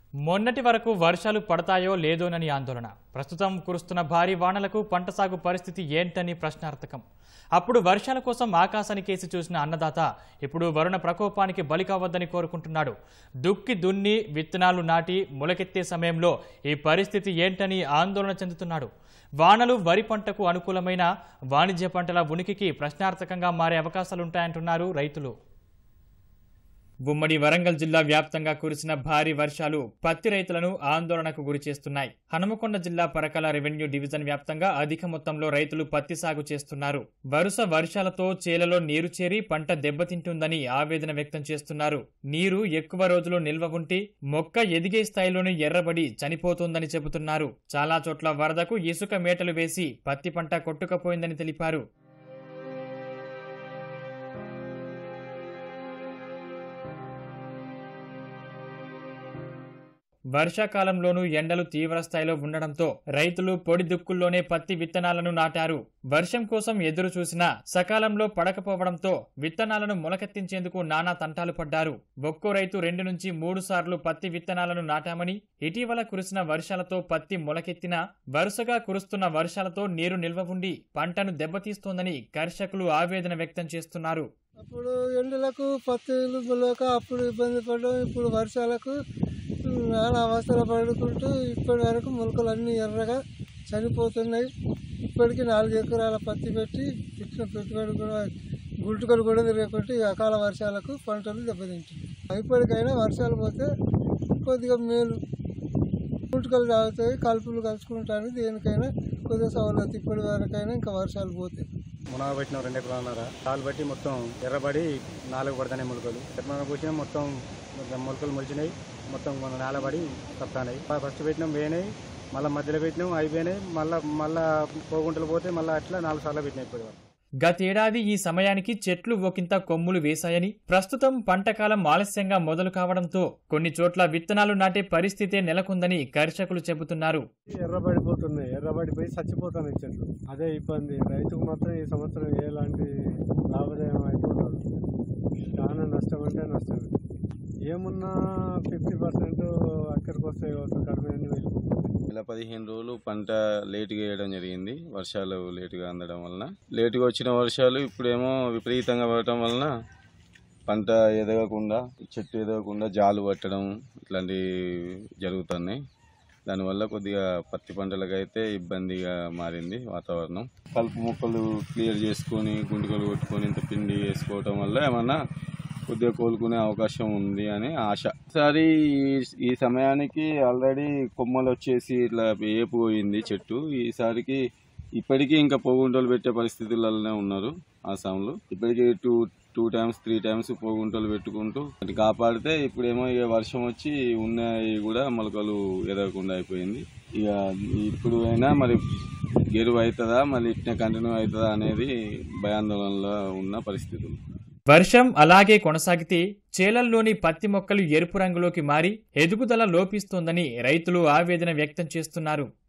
మొన్నటి వరకు వర్షాలు పడతాయో లేదోనని ఆందోళన ప్రస్తుతం కురుస్తున్న భారీ వానలకు పంట సాగు పరిస్థితి ఏంటని ప్రశ్నార్థకం అప్పుడు వర్షాల కోసం ఆకాశానికేసి చూసిన అన్నదాత ఇప్పుడు వరుణ ప్రకోపానికి బలి కావద్దని కోరుకుంటున్నాడు దుక్కి దున్ని విత్తనాలు నాటి మొలకెత్తే సమయంలో ఈ పరిస్థితి ఏంటని ఆందోళన చెందుతున్నాడు వానలు వరి పంటకు అనుకూలమైన వాణిజ్య పంటల ఉనికికి ప్రశ్నార్థకంగా మారే అవకాశాలుంటాయంటున్నారు రైతులు ఉమ్మడి వరంగల్ జిల్లా వ్యాప్తంగా కురిసిన భారీ వర్షాలు పత్తి రైతులను ఆందోళనకు గురి చేస్తున్నాయి హనుమకొండ జిల్లా పరకాల రెవెన్యూ డివిజన్ వ్యాప్తంగా అధిక మొత్తంలో రైతులు పత్తి సాగు చేస్తున్నారు వరుస వర్షాలతో చేలలో నీరు చేరి పంట దెబ్బతింటుందని ఆవేదన వ్యక్తం చేస్తున్నారు నీరు ఎక్కువ రోజులు నిల్వ ఉంటే మొక్క ఎదిగే స్థాయిలోనే ఎర్రబడి చనిపోతోందని చెబుతున్నారు చాలా చోట్ల వరదకు ఇసుక మేటలు వేసి పత్తి పంట కొట్టుకపోయిందని తెలిపారు వర్షాకాలంలోనూ ఎండలు తీవ్ర స్థాయిలో ఉండడంతో రైతులు పొడి దుక్కుల్లోనే పత్తి విత్తనాలను నాటారు వర్షం కోసం ఎదురు చూసినా సకాలంలో పడకపోవడంతో విత్తనాలను మొలకెత్తించేందుకు నానా తంటాలు పడ్డారు ఒక్కో రైతు రెండు నుంచి మూడు సార్లు పత్తి విత్తనాలను నాటామని ఇటీవల కురిసిన వర్షాలతో పత్తి మొలకెత్తినా వరుసగా కురుస్తున్న వర్షాలతో నీరు నిల్వ ఉండి పంటను దెబ్బతీస్తోందని కర్షకులు ఆవేదన వ్యక్తం చేస్తున్నారు అప్పుడు ఎండలకు పత్తులు మొలక అప్పుడు ఇబ్బంది పడ్డాం ఇప్పుడు వర్షాలకు నానా అవస్థలు పడుకుంటూ ఇప్పటి వరకు మొలకలు అన్నీ ఎర్రగా చనిపోతున్నాయి ఇప్పటికీ నాలుగు ఎకరాల పత్తి పెట్టి పెట్టిన పెట్టుబడి కూడా గుంటుకలు కూడా తిరగకొట్టి అకాల వర్షాలకు పంటలు దెబ్బతింటాయి ఇప్పటికైనా వర్షాలు పోతే కొద్దిగా మేలు గుంటుకలు తాగుతాయి కలుపులు కలుసుకుంటాను దేనికైనా కొద్దిగా సౌలత్ ఇప్పటి వరకైనా ఇంకా వర్షాలు పోతాయి మునగ పెట్టిన రెండు ఎకరాలన్నర తాళ్ళు బట్టి మొత్తం ఎర్రబడి నాలుగు పడతాయి మొలకలు ఎక్కడ కూర్చున్నా మొత్తం మొత్తం మొలకలు మొలిచినాయి మొత్తం మన నేలబడి తప్పుతాయి ఫస్ట్ పెట్టినాం పోయినాయి మళ్ళీ మధ్యలో పెట్టినాం అయిపోయినాయి మళ్ళీ మళ్ళీ పోగుంటలు పోతే మళ్ళీ అట్లా నాలుగు సార్లు పెట్టినాయి ఇప్పటి వరకు గతేడాది ఈ సమయానికి చెట్లు ఒకంత కొమ్ములు వేశాయని ప్రస్తుతం పంటకాలం ఆలస్యంగా మొదలు కావడంతో కొన్ని చోట్ల విత్తనాలు నాటే పరిస్థితే నెలకొందని కర్షకులు చెబుతున్నారు ఎర్రబడిపోతున్నాయి ఎర్రబడిపోయి చచ్చిపోతున్నాయి చెట్లు అదే ఇబ్బంది రైతుకు మాత్రం ఈ సంవత్సరం ఎలాంటి లాభదాయం అయిపోతుంది చాలా నష్టం అంటే నష్టం ఏమున్నా ఫిఫ్టీ పర్సెంట్ అక్కడికి వస్తాయి కావచ్చు కడిమే ఇలా పదిహేను రోజులు పంట లేటుగా వేయడం జరిగింది వర్షాలు లేటుగా అందడం వలన లేటుగా వచ్చిన వర్షాలు ఇప్పుడేమో విపరీతంగా పడటం వలన పంట ఎదగకుండా చెట్టు ఎదగకుండా జాలు పట్టడం ఇట్లాంటివి జరుగుతున్నాయి దానివల్ల కొద్దిగా పత్తి పంటలకైతే ఇబ్బందిగా మారింది వాతావరణం కలుపు మొక్కలు క్లియర్ చేసుకొని గుండుకలు కొట్టుకొని ఇంత పిండి వేసుకోవటం వల్ల ఏమన్నా కొద్దిగా కోలుకునే అవకాశం ఉంది అని ఆశ ఈసారి ఈ- ఈ సమయానికి ఆల్రెడీ కొమ్మలు వచ్చేసి ఇట్లా ఏపు పోయింది చెట్టు ఈసారికి ఇప్పటికీ ఇంకా పోగుంటలు పెట్టే పరిస్థితులలోనే ఉన్నారు ఆసాంలో ఇప్పటికీ two two times three times పోగుంటలు పెట్టుకుంటూ అది కాపాడితే ఇప్పుడేమో ఇక వర్షం వచ్చి ఉన్నాయి కూడా మొలకలు ఎదగకుండా అయిపోయింది ఇక ఇప్పుడు అయినా మరి గెరువు అవుతుందా మళ్ళీ ఇట్నే కంటిన్యూ అవుతుందా అనేది భయాందోళనలో ఉన్న పరిస్థితులు వర్షం అలాగే కొనసాగితే చేలల్లోని పత్తి మొక్కలు ఎరుపు రంగులోకి మారి ఎదుగుదల లోపిస్తోందని రైతులు ఆవేదన వ్యక్తం చేస్తున్నారు